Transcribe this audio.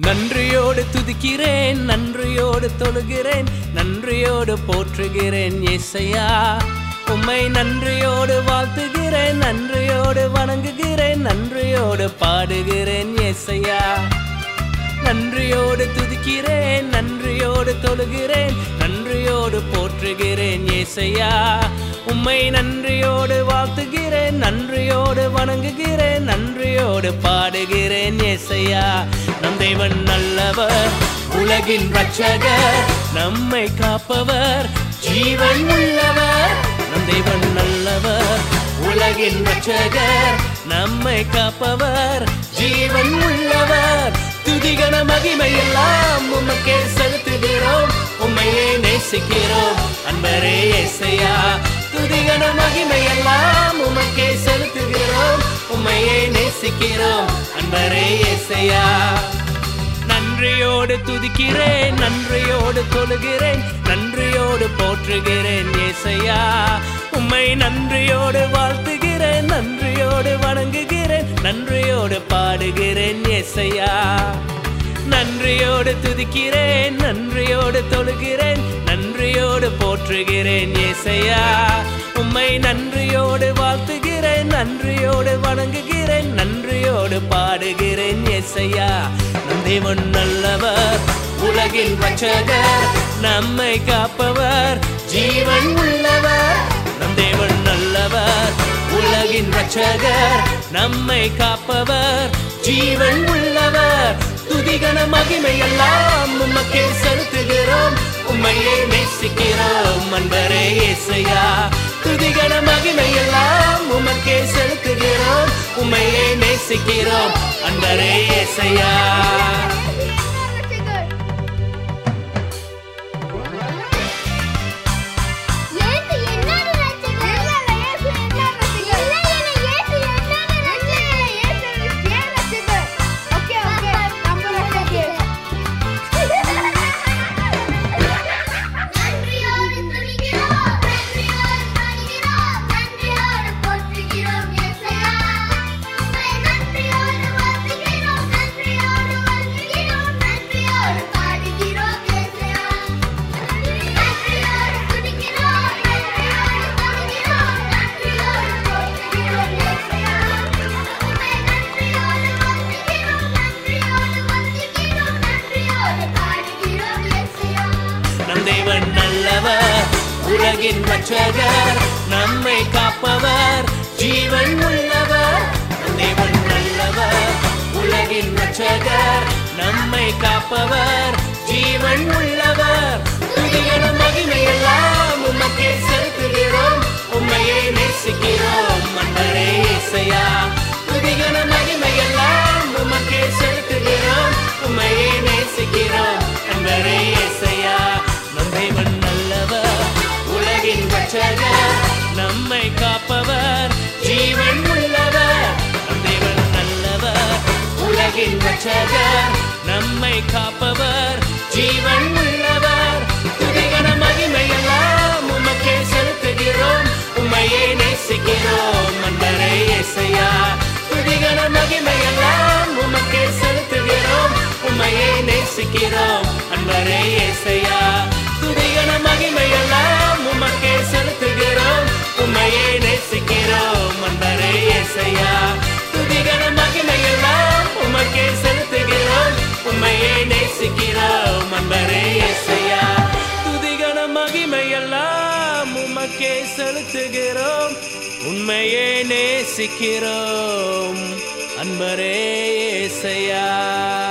நன்றியோடு துதிக்கிறேன் நன்றியோடு தொழுகிறேன் நன்றியோடு போற்றுகிறேன் இசையா உம்மை நன்றியோடு வாழ்த்துகிறேன் நன்றியோடு வணங்குகிறேன் நன்றியோடு பாடுகிறேன் இசையா நன்றியோடு துதிக்கிறேன் நன்றியோடு தொழுகிறேன் நன்றியோடு போற்றுகிறேன் ஏசையா உம்மை நன்றியோடு வாழ்த்துகிறேன் நன்றியோடு வணங்குகிறேன் நன்றியோடு பாடுகிறேன் ஏசையா நம் தேவன் நல்லவர் உலகின் ரட்சகர் நம்மை காப்பவர் ஜீவன் உள்ளவர் நம் தேவன் நல்லவர் உலகின் ரட்சகர் நம்மை காப்பவர் ஜீவன் உள்ளவர் துதிகன மகிமை எல்லாம் உமக்கே செலுத்துகிறோம் உம்மையே நேசிக்கிறோம் அன்பரே ஏசையா துதிகன மகிமை எல்லாம் உமக்கே செலுத்துகிறோம் உம்மையே நேசிக்கிறோம் அன்பரே ஏசையா நன்றியோடு துதிக்கிறேன் நன்றியோடு தொழுகிறேன் நன்றியோடு போற்றுகிறேன் ஏசையா உம்மை நன்றியோடு வாழ்த்துகிறேன் நன்றியோடு வணங்குகிறேன் நன்றியோடு பாடுகிறேன் ஏசையா நன்றியோடு துதிக்கிறேன் நன்றியோடு தொழுகிறேன் நன்றியோடு போற்றுகிறேன் ஏசையா உம்மை நன்றியோடு வாழ்த்துகிறேன் நன்றியோடு வணங்குகிறேன் நன்றியோடு பாடுகிறேன் ஏசையா நம் தேவன் நல்லவர் உலகில் ரட்சகர் நம்மை காப்பவர் ஜீவன் உள்ளவர் நம் தேவன் நல்லவர் உலகின் ரட்சகர் நம்மை காப்பவர் ஜீவன் உள்ளவர் துதிகன மகிமை எல்லாம் உமக்கே செலுத்துகிறோம் உம்மையே நேசிக்கிறோம் அன்பரே ஏசையா துதிகன மகிமை எல்லாம் உமக்கே செலுத்துகிறோம் உம்மையே நேசிக்கிறோம் அன்பரே ஏசையா ஏசு என்னது ரட்சகர்? இல்ல, இல்ல, ஏசு என்னது ரட்சகர்? இல்ல, இல்ல, ஏசு ஏன் ரட்சகர்? ஓகே, ஓகே, நம்ம ரட்சகர். நன்றியோடு துதிக்கிறோம், நன்றியோடு பணிகிறோம், நன்றியோடு போற்றுகிறோம் இயேசுயா. உம்மை நன்றியோடு வாழ்த்துகிறோம், நன்றியோடு வணங்குகிறோம், நன்றியோடு பாடுகிறோம் இயேசுயா. நன்றியோடு துதிக்கிறோம், நன்றியோடு பணிகிறோம், நன்றியோடு போற்றுகிறோம் இயேசுயா. உம்மை நன்றியோடு வாழ்த்துகிறோம், நன்றியோடு வணங்குகிறோம், நன்றியோடு பாடுகிறோம் இயேசுயா. நம் தேவன் நல்லவர் உலகின் ரட்சகர் நம்மை காப்பவர் ஜீவன் உள்ளவர் நம் தேவன் நல்லவர் உலகின் ரட்சகர் நம்மை காப்பவர் ஜீவன் உள்ளவர் துதிகன மகிமை எல்லாம் உமக்கே செலுத்துகிறோம் உம்மையே நேசிக்கிறோம் அன்பரே இசையா துதிகன மகிமை எல்லாம் உமக்கே செலுத்துகிறோம் உம்மையே நேசிக்கிறோம் அன்பரே இசையா நம் தேவன் நல்லவர் உலகின் ரட்சகர் நம்மை காப்பவர் ஜீவன் உள்ளவர் நம் தேவன் நல்லவர் உலகின் ரட்சகர் நம்மை காப்பவர் ஜீவன் உள்ளவர் துதிகன மகிமை எல்லாம் உமக்கே செலுத்துகிறோம் உம்மையே நேசிக்கிறோம் அன்பரே இசையா துதிகன மகிமை எல்லாம் உமக்கே செலுத்துகிறோம் உம்மையே நேசிக்கிறோம் அன்பரே இசையா துதிகன மகிமை எல்லாம் உமக்கே செலுத்துகிறோம் உம்மையே நேசிக்கிறோம் அன்பரே இசையா துதிகன மகிமை எல்லாம் உமக்கே செலுத்துகிறோம் உம்மையே நேசிக்கிறோம் அன்பரே இசையா துதிகன மகிமை எல்லாம் உமக்கே செலுத்துகிறோம் உண்மையே நேசிக்கிறோம் அன்பரே இசையா